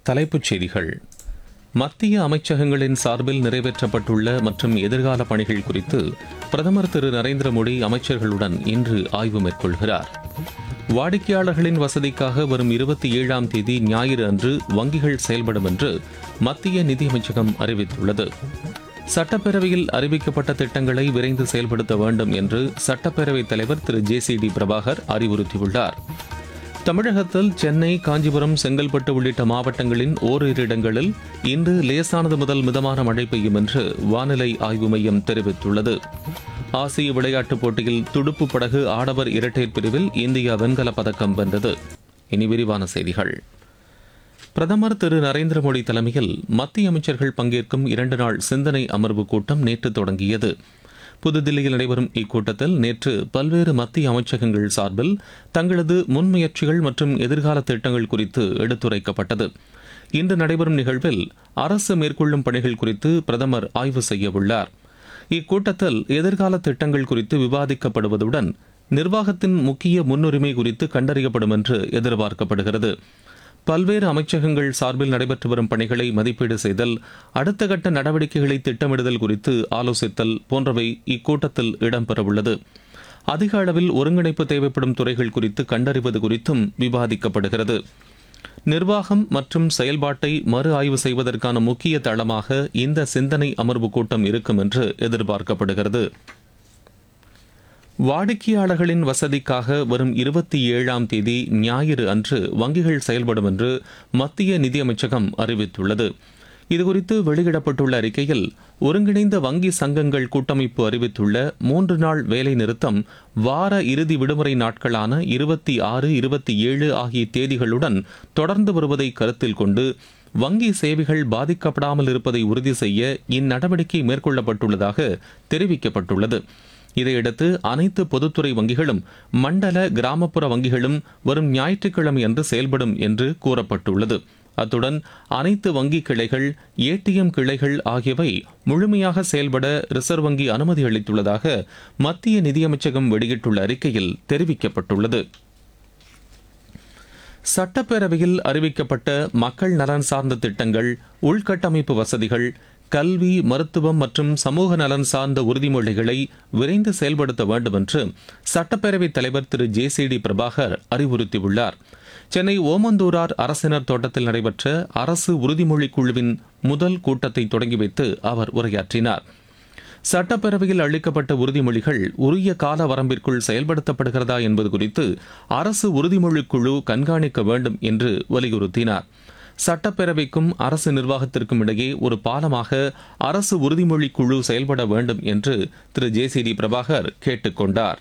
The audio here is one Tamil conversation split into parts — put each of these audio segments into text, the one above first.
தலைப்புச் செய்திகள் மத்திய அமைச்சகங்களின் சார்பில் நிறைவேற்றப்பட்டுள்ள மற்றும் எதிர்கால பணிகள் குறித்து பிரதமர் திரு நரேந்திர மோடி அமைச்சர்களுடன் இன்று ஆய்வு மேற்கொள்கிறார் வாடிக்கையாளர்களின் வசதிக்காக வரும் இருபத்தி ஏழாம் தேதி ஞாயிறு அன்று வங்கிகள் செயல்படும் என்று மத்திய நிதியமைச்சகம் அறிவித்துள்ளது சட்டப்பேரவையில் அறிவிக்கப்பட்ட திட்டங்களை விரைந்து செயல்படுத்த வேண்டும் என்று சட்டப்பேரவைத் தலைவர் Thiru J C D Prabhakar அறிவுறுத்தியுள்ளார் தமிழகத்தில் சென்னை காஞ்சிபுரம் செங்கல்பட்டு உள்ளிட்ட மாவட்டங்களின் ஓரிரு இடங்களில் இன்று லேசானது முதல் மிதமான மழை பெய்யும் என்று வானிலை ஆய்வு மையம் தெரிவித்துள்ளது ஆசிய விளையாட்டுப் போட்டியில் துடுப்பு படகு ஆடவர் இரட்டையர் பிரிவில் இந்தியா வெண்கலப் பதக்கம் வென்றது இனி விரிவான செய்திகள் பிரதமர் திரு நரேந்திர மோடி தலைமையில் மத்திய அமைச்சர்கள் பங்கேற்கும் இரண்டு நாள் சிந்தனை அமர்வு கூட்டம் நேற்று தொடங்கியது புதுதில்லியில் நடைபெறும் இக்கூட்டத்தில் நேற்று பல்வேறு மத்திய அமைச்சகங்கள் சார்பில் தங்களது முன்முயற்சிகள் மற்றும் எதிர்கால திட்டங்கள் குறித்து எடுத்துரைக்கப்பட்டது இன்று நடைபெறும் நிகழ்வில் அரசு மேற்கொள்ளும் பணிகள் குறித்து பிரதமர் ஆய்வு செய்ய உள்ளார் இக்கூட்டத்தில் எதிர்கால திட்டங்கள் குறித்து விவாதிக்கப்படுவதுடன் நிர்வாகத்தின் முக்கிய முன்னுரிமை குறித்து கண்டறியப்படும் என்று எதிர்பார்க்கப்படுகிறது பல்வேறு அமைச்சகங்கள் சார்பில் நடைபெற்று வரும் பணிகளை மதிப்பீடு செய்தல் அடுத்த கட்ட நடவடிக்கைகளை திட்டமிடுதல் குறித்து ஆலோசித்தல் போன்றவை இக்கூட்டத்தில் இடம்பெறவுள்ளது அதிக அளவில் ஒருங்கிணைப்பு தேவைப்படும் துறைகள் குறித்து கண்டறிவது குறித்தும் விவாதிக்கப்படுகிறது நிர்வாகம் மற்றும் செயல்பாட்டை மறு ஆய்வு செய்வதற்கான முக்கிய தளமாக இந்த சிந்தனை அமர்வு கூட்டம் இருக்கும் என்று எதிர்பார்க்கப்படுகிறது வாடிக்கையாளர்களின் வசதிக்காக வரும் இருபத்தி ஏழாம் தேதி ஞாயிறு அன்று வங்கிகள் செயல்படும் என்று மத்திய நிதியமைச்சகம் அறிவித்துள்ளது இதுகுறித்து வெளியிடப்பட்டுள்ள அறிக்கையில் ஒருங்கிணைந்த வங்கி சங்கங்கள் கூட்டமைப்பு அறிவித்துள்ள மூன்று நாள் வேலை நிறுத்தம் வார இறுதி விடுமுறை நாட்களான இருபத்தி ஆறு இருபத்தி ஏழு ஆகிய தேதிகளுடன் தொடர்ந்து வருவதை கருத்தில் கொண்டு வங்கி சேவைகள் பாதிக்கப்படாமல் இருப்பதை உறுதி செய்ய இந்நடவடிக்கை மேற்கொள்ளப்பட்டுள்ளதாக தெரிவிக்கப்பட்டுள்ளது இதையடுத்து அனைத்து பொதுத்துறை வங்கிகளும் மண்டல கிராமப்புற வங்கிகளும் வரும் ஞாயிற்றுக்கிழமை அன்று செயல்படும் என்று கூறப்பட்டுள்ளது அத்துடன் அனைத்து வங்கி கிளைகள் ஏடிஎம் கிளைகள் ஆகியவை முழுமையாக செயல்பட ரிசர்வ் வங்கி அனுமதி அளித்துள்ளதாக மத்திய நிதியமைச்சகம் வெளியிட்டுள்ள அறிக்கையில் தெரிவிக்கப்பட்டுள்ளது சட்டப்பேரவையில் அறிவிக்கப்பட்ட மக்கள் நலன் சார்ந்த திட்டங்கள் உள்கட்டமைப்பு வசதிகள் கல்வி மருத்துவம் மற்றும் சமூக நலன் சார்ந்த உறுதிமொழிகளை விரைந்து செயல்படுத்த வேண்டும் என்று சட்டப்பேரவைத் தலைவர் Thiru J C D Prabhakar அறிவுறுத்தியுள்ளார் சென்னை ஓமந்தூரார் அரசினர் தோட்டத்தில் நடைபெற்ற அரசு உறுதிமொழி குழுவின் முதல் கூட்டத்தை தொடங்கி வைத்து அவர் உரையாற்றினார் சட்டப்பேரவையில் அளிக்கப்பட்ட உறுதிமொழிகள் உரிய கால வரம்பிற்குள் செயல்படுத்தப்படுகிறதா என்பது குறித்து அரசு உறுதிமொழி குழு கண்காணிக்க வேண்டும் என்று வலியுறுத்தினார் சட்டப்பேரவைக்கும் அரசு நிர்வாகத்திற்கும் இடையே ஒரு பாலமாக அரசு உறுதிமொழி குழு செயல்பட வேண்டும் என்று Thiru J C D Prabhakar கேட்டுக்கொண்டார்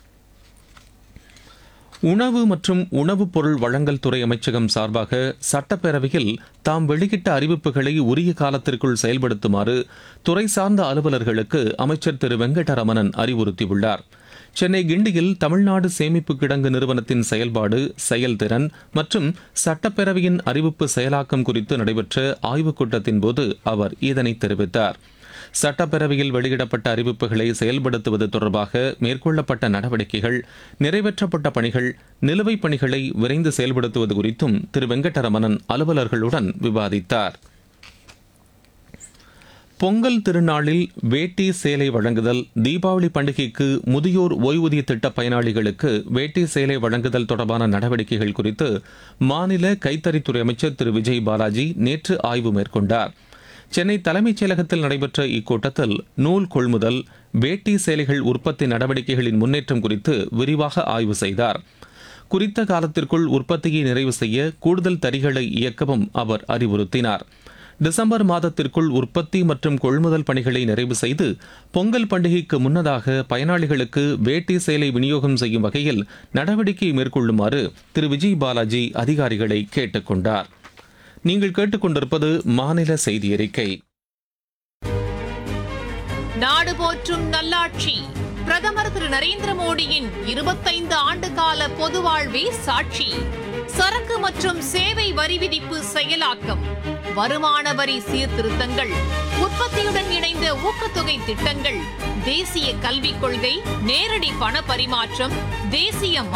உணவு மற்றும் உணவுப் பொருள் வழங்கல் துறை அமைச்சகம் சார்பாக சட்டப்பேரவையில் தாம் வெளியிட்ட அறிவிப்புகளை உரிய காலத்திற்குள் செயல்படுத்துமாறு துறை சார்ந்த அலுவலர்களுக்கு அமைச்சர் திரு வெங்கடரமணன் அறிவுறுத்தியுள்ளார் சென்னை கிண்டியில் தமிழ்நாடு சேமிப்பு கிடங்கு நிறுவனத்தின் செயல்பாடு செயல்திறன் மற்றும் சட்டப்பேரவையின் அறிவிப்பு செயலாக்கம் குறித்து நடைபெற்ற ஆய்வுக் கூட்டத்தின் போது அவர் இதனை தெரிவித்தார் சட்டப்பேரவையில் வெளியிடப்பட்ட அறிவிப்புகளை செயல்படுத்துவது தொடர்பாக மேற்கொள்ளப்பட்ட நடவடிக்கைகள் நிறைவேற்றப்பட்ட பணிகள் நிலுவைப் பணிகளை விரைந்து செயல்படுத்துவது குறித்தும் திரு வெங்கடரமணன் அலுவலர்களுடன் விவாதித்தார் பொங்கல் திருநாளில் வேட்டி சேலை வழங்குதல் தீபாவளி பண்டிகைக்கு முதியோர் ஓய்வூதிய திட்ட பயனாளிகளுக்கு வேட்டி சேலை வழங்குதல் தொடர்பான நடவடிக்கைகள் குறித்து மாநில கைத்தறித்துறை அமைச்சர் திரு விஜய் பாலாஜி நேற்று ஆய்வு மேற்கொண்டார் சென்னை தலைமைச் செயலகத்தில் நடைபெற்ற இக்கூட்டத்தில் நூல் கொள்முதல் வேட்டி சேலைகள் உற்பத்தி நடவடிக்கைகளின் முன்னேற்றம் குறித்து விரிவாக ஆய்வு செய்தார் குறித்த காலத்திற்குள் உற்பத்தியை நிறைவு செய்ய கூடுதல் தறிகளை இயக்கவும் அவர் அறிவுறுத்தினார் டிசம்பர் மாதத்திற்குள் உற்பத்தி மற்றும் கொள்முதல் பணிகளை நிறைவு செய்து பொங்கல் பண்டிகைக்கு முன்னதாக பயனாளிகளுக்கு வேட்டி சேலை விநியோகம் செய்யும் வகையில் நடவடிக்கை மேற்கொள்ளுமாறு திரு விஜய் பாலாஜி அதிகாரிகளை கேட்டுக்கொண்டார் நீங்கள் கேட்டுக்கொண்டிருப்பது மாநில செய்தி அறிக்கை நாடு போற்றும் நல்லாட்சி பிரதமர் திரு நரேந்திர மோடியின் இருபத்தைந்து ஆண்டு கால பொது வாழ்வே சாட்சி சரக்கு மற்றும் சேவை வரி விதிப்பு செயலாக்கம் வருமான வரி சீர்திருத்தங்கள் உற்பத்தியுடன் இணைந்த ஊக்கத்தொகை திட்டங்கள் தேசிய கல்விக் கொள்கை நேரடி பண பரிமாற்றம் தேசிய